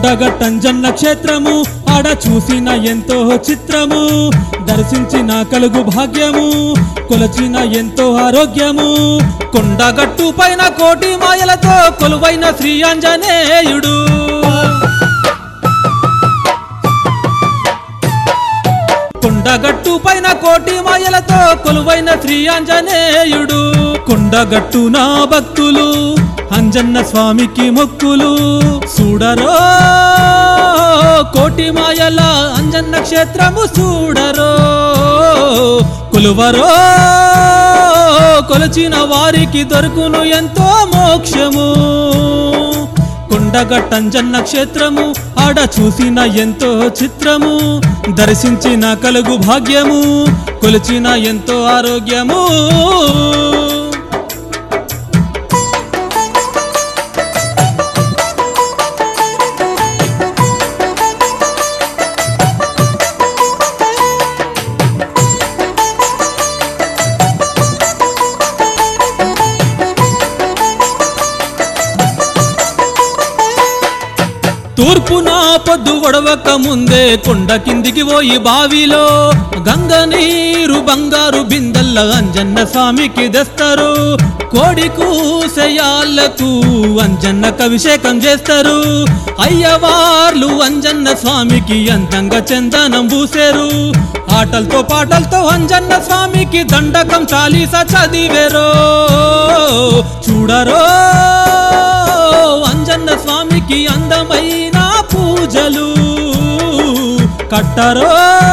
కొండగట్టంజన్న క్షేత్రము ఆడ చూసిన ఎంతో చిత్రము దర్శించిన కలుగు భాగ్యము కొలచిన ఎంతో ఆరోగ్యము కొండగట్టు పైన కోటి మాయలతో కొలువైన శ్రీ ఆంజనేయుడు కొండగట్టు పైన కోటి మాయలతో కొలువైన శ్రీ ఆంజనేయుడు కొండగట్టు నా భక్తులు అంజన్న స్వామికి మొక్కులు చూడరో కోటి మాయల అంజన్న క్షేత్రము చూడరో కొలువరో కొలచిన వారికి దొరుకును ఎంతో మోక్షము కొండగట్టంజన్న క్షేత్రము ఆడ చూసిన ఎంతో చిత్రము దర్శించిన కలుగు భాగ్యము కొలిచిన ఎంతో ఆరోగ్యము తూర్పున పొద్దు ఒడవక ముందే కొండ కిందికి పోయి బావిలో గంగ నీరు బంగారు బిందెల్ల అంజన్న స్వామికి తెస్తారు కోడి కూసయాళ్లకు అంజన్నకు అభిషేకం చేస్తారు అయ్యవార్లు అంజన్న స్వామికి అందంగా చందనం పూసారు ఆటలతో పాటలతో అంజన్న స్వామికి దండకం చాలీస చదివేరో చూడరో అంజన్న స్వామికి అందమైన పూజలు కట్టరో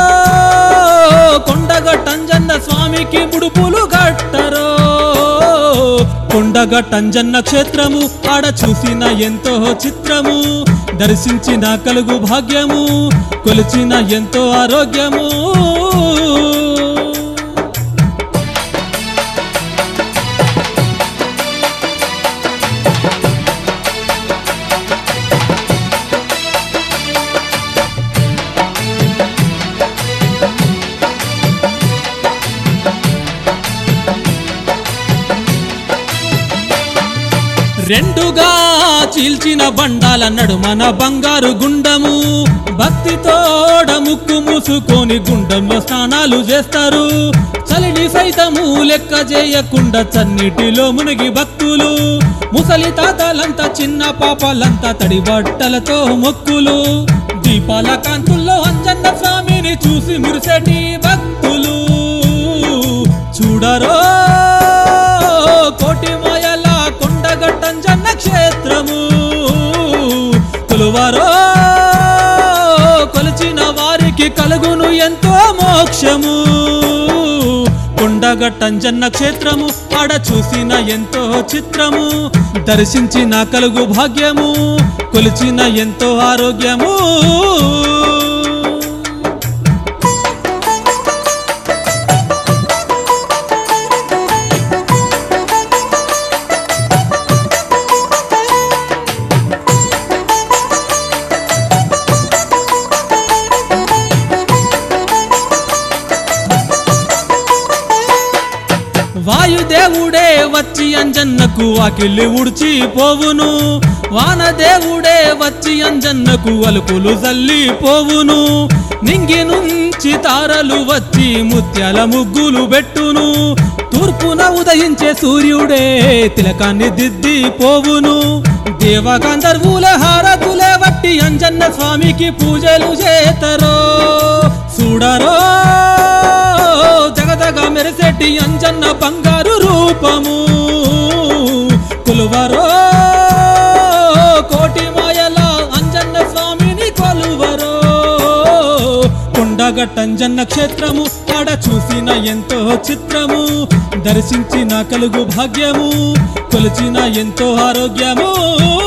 కొండగట్టంజన్న స్వామికి ముడుపులు కట్టరో కొండగట్టంజన్న క్షేత్రము ఆడ చూసిన ఎంతో చిత్రము దర్శించిన కలుగు భాగ్యము కొలిచిన ఎంతో ఆరోగ్యము రెండుగా చీల్చిన బండాల నడుమన బంగారు గుండము భక్తితోడ ముక్కు మూసుకొని గుండంలో స్నానాలు చేస్తారు చలిని సైతము లెక్క చేయకుండా చన్నిటిలో మునిగి భక్తులు ముసలి తాతలంతా చిన్న పాపాలంతా తడి బట్టలతో మొక్కులు దీపాల కాంతుల్లో అంజన్న స్వామిని చూసి మురిసెటి భక్తులు చూడరో కోటి మాయల కొండగట్టంజన్న క్షేత్రము కొలువరో కొలిచిన వారికి కలుగును ఎంతో మోక్షము కొండగట్టంజన్న క్షేత్రము ఆడ చూసిన ఎంతో చిత్రము దర్శించిన కలుగు భాగ్యము కొలిచిన ఎంతో ఆరోగ్యము వాయుదేవుడే వచ్చి అంజన్నకు వాకిలి ఉడిచి పోవును వానదేవుడే వచ్చి అంజన్నకు అలుకులు జల్లి పోవును నింగి నుంచి తారలు వచ్చి ముత్యాల ముగ్గులు పెట్టును తూర్పున ఉదయించే సూర్యుడే తిలకాన్ని దిద్ది పోవును దేవగంధర్వుల హారతులే వట్టి అంజన్న స్వామికి పూజలు చేతరో చూడరో జగదగ మెరిసెట్టి అంజన్న బంగారు రూపము కొలువరో కోటి మాయల అంజన్న స్వామిని కొలువరో కొండగట్టంజన్న క్షేత్రము ఆడ చూసిన ఎంతో చిత్రము దర్శించిన కలుగు భాగ్యము కొలిచిన ఎంతో ఆరోగ్యము